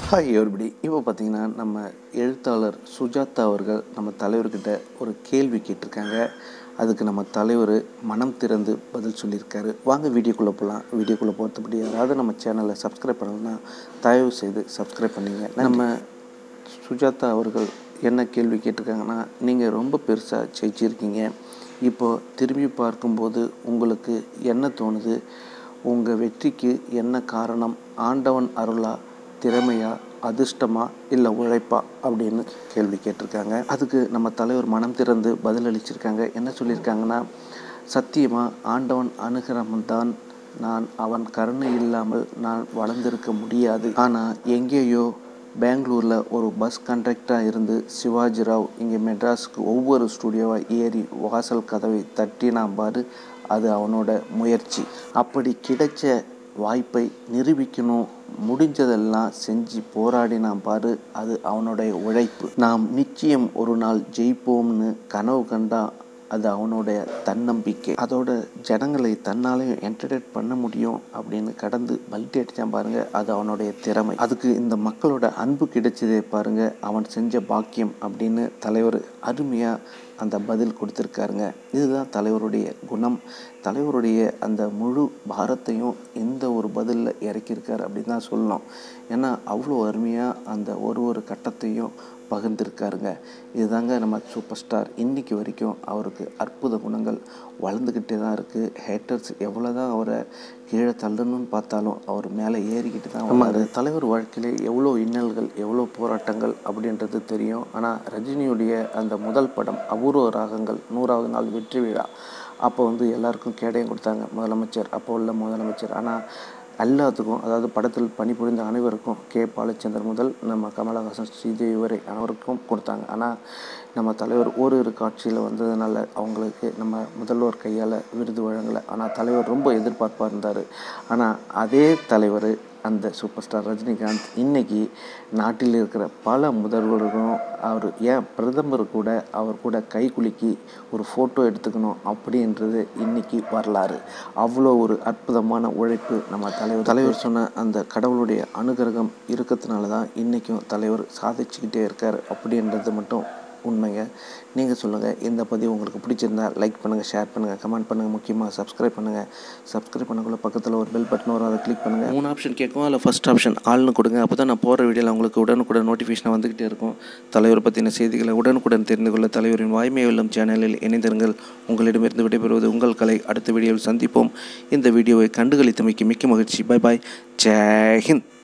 hi everybody இப்போ பார்த்தீங்கன்னா நம்ம எழுத்தாளர் சுஜாதா அவர்கள் நம்ம தலைவர்கிட்ட ஒரு கேள்வி கேட்டிருக்காங்க அதுக்கு நம்ம தலைவர் மனம் திறந்து பதில் சொல்லியிருக்காரு வாங்க வீடியோக்குள்ளே போகலாம் வீடியோக்குள்ளே போகிறதுபடி யாராவது நம்ம சேனலை சப்ஸ்கிரைப் பண்ணணும்னா தயவு செய்து சப்ஸ்கிரைப் பண்ணிங்க நம்ம சுஜாதா அவர்கள் என்ன கேள்வி கேட்டிருக்காங்கன்னா நீங்கள் ரொம்ப பெருசாக ஜெயிச்சிருக்கீங்க இப்போது திரும்பி பார்க்கும்போது உங்களுக்கு என்ன தோணுது உங்கள் வெற்றிக்கு என்ன காரணம் ஆண்டவன் அருளா திறமையா அதிர்ஷ்டமா இல்லை உழைப்பா அப்படின்னு கேள்வி கேட்டிருக்காங்க அதுக்கு நம்ம தலைவர் மனம் திறந்து பதிலளிச்சிருக்காங்க என்ன சொல்லியிருக்காங்கன்னா சத்தியமாக ஆண்டவன் அனுகிரகம்தான் நான் அவன் கருணை இல்லாமல் நான் வளர்ந்திருக்க முடியாது ஆனால் எங்கேயோ பெங்களூரில் ஒரு பஸ் கண்டக்டராக இருந்து சிவாஜி ராவ் இங்கே மெட்ராஸுக்கு ஒவ்வொரு ஸ்டுடியோவாக ஏறி வாசல் கதவை தட்டினா பாரு அது அவனோட முயற்சி அப்படி கிடைச்ச வாய்ப்பை நிரூபிக்கணும் முடிஞ்சதெல்லாம் செஞ்சு போராடினா பாரு அது அவனுடைய உழைப்பு நாம் நிச்சயம் ஒரு நாள் ஜெயிப்போம்னு கனவு கண்டா அது அவனுடைய தன்னம்பிக்கை அதோட ஜனங்களை தன்னாலையும் என்டர்டெயின் பண்ண முடியும் அப்படின்னு கடந்து பல்ட்டி அடித்தான் பாருங்க அது அவனுடைய திறமை அதுக்கு இந்த மக்களோட அன்பு கிடைச்சதே பாருங்க அவன் செஞ்ச பாக்கியம் அப்படின்னு தலைவர் அருமையாக அந்த பதில் கொடுத்துருக்காருங்க இதுதான் தலைவருடைய குணம் தலைவருடைய அந்த முழு பாரத்தையும் இந்த ஒரு பதிலில் இறக்கியிருக்கார் அப்படின்னு தான் சொல்லணும் ஏன்னா அவ்வளோ அருமையாக அந்த ஒரு ஒரு கட்டத்தையும் பகிர்ந்திருக்காருங்க இதுதாங்க நம்ம சூப்பர் ஸ்டார் இன்றைக்கி வரைக்கும் அவருக்கு அற்புத குணங்கள் வளர்ந்துக்கிட்டே தான் இருக்குது ஹேட்டர்ஸ் எவ்வளோ தான் அவரை கீழே தள்ளணும்னு பார்த்தாலும் அவர் மேலே ஏறிக்கிட்டு தான் வந்தார் தலைவர் வாழ்க்கையிலே எவ்வளோ இன்னல்கள் எவ்வளோ போராட்டங்கள் அப்படின்றது தெரியும் ஆனால் ரஜினியுடைய அந்த முதல் படம் அபூர்வ ராகங்கள் நூறாவது நாள் வெற்றி விழா அப்போ வந்து எல்லாருக்கும் கேடயம் கொடுத்தாங்க முதலமைச்சர் அப்போ உள்ள முதலமைச்சர் ஆனால் எல்லாத்துக்கும் அதாவது படத்தில் பணிபுரிந்த அனைவருக்கும் கே பாலச்சந்தர் முதல் நம்ம கமலஹாசன் ஸ்ரீதேவி வரை அனைவருக்கும் கொடுத்தாங்க ஆனால் நம்ம தலைவர் ஓரிரு காட்சியில் வந்ததுனால அவங்களுக்கு நம்ம முதல்வர் கையால் விருது வழங்கலை ஆனால் தலைவர் ரொம்ப எதிர்பார்ப்பாக இருந்தார் ஆனால் அதே தலைவர் அந்த சூப்பர் ஸ்டார் ரஜினிகாந்த் இன்னைக்கு நாட்டில் இருக்கிற பல முதல்வர்களும் அவர் ஏன் பிரதமர் கூட அவர் கூட கை குலுக்கி ஒரு ஃபோட்டோ எடுத்துக்கணும் அப்படின்றது இன்னைக்கு வரலாறு அவ்வளோ ஒரு அற்புதமான உழைப்பு நம்ம தலைவர் தலைவர் சொன்ன அந்த கடவுளுடைய அனுகிரகம் இருக்கிறதுனால தான் இன்றைக்கும் தலைவர் சாதிச்சுக்கிட்டே இருக்கார் அப்படின்றது மட்டும் உண்மைங்க நீங்கள் சொல்லுங்கள் இந்த பதிவு உங்களுக்கு பிடிச்சிருந்தா லைக் பண்ணுங்கள் ஷேர் பண்ணுங்கள் கமெண்ட் பண்ணுங்கள் முக்கியமாக சப்ஸ்கிரைப் பண்ணுங்கள் சப்ஸ்கிரைப் பண்ணக்குள்ள பக்கத்தில் ஒரு பெல் பட்டன் வரும் அதை கிளிக் பண்ணுங்கள் மூணு ஆப்ஷன் கேட்கும் அதில் ஃபஸ்ட் ஆப்ஷன் ஆள்னு கொடுங்க அப்போ தான் நான் போகிற வீடியோவில் உங்களுக்கு உடனுக்குடன் நோட்டிஃபிகேஷன் வந்துக்கிட்டே இருக்கும் தலைவர் பற்றின செய்திகளை உடனுக்குடன் தெரிந்து கொள்ள தலைவரின் வாய்மை வெல்லும் சேனலில் இணைந்திருங்கள் உங்களிடமிருந்து விடைபெறுவது உங்கள் கலை அடுத்த வீடியோவில் சந்திப்போம் இந்த வீடியோவை கண்டுகளித்தமைக்கு மிக்க மகிழ்ச்சி பை பாய் ஜெய் ஹிந்த்